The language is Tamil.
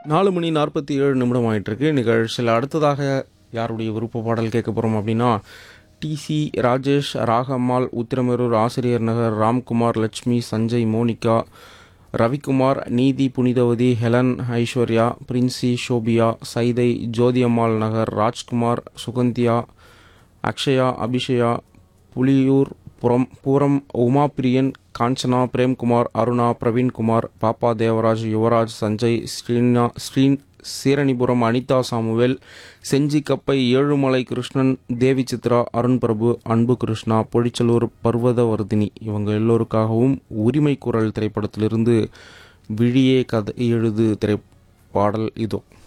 நாலு மணி நாற்பத்தி ஏழு நிமிடம் ஆயிட்டிருக்கு நிகழ்ச்சியில் அடுத்ததாக யாருடைய விருப்ப பாடல் கேட்க போகிறோம் அப்படின்னா DC Rajesh Ragammal Uthiramerur Asiriyar Nagar Ramkumar Lakshmi Sanjay Monica Ravikumar Neethi Punithavathi Helen Aishwarya Princy Sophia Saidai Jothiammal Nagar Rajkumar Sugandhiya Akshaya Abishaya Puliyur Puram பூரம் உமாபிரியன் காஞ்சனா பிரேம்குமார் அருணா பிரவீன்குமார் பாப்பா தேவராஜ் யுவராஜ் சஞ்சய் ஸ்ரீனா ஸ்ரீன் சீரணிபுரம் அனிதா சாமுவேல் செஞ்சி கப்பை ஏழுமலை கிருஷ்ணன் தேவி சித்ரா அருண் பிரபு அன்பு கிருஷ்ணா பொழிச்சலூர் பர்வதவர்தினி இவங்க எல்லோருக்காகவும் உரிமை குரல் திரைப்படத்திலிருந்து விழியே கதை எழுது திரை பாடல் இதோ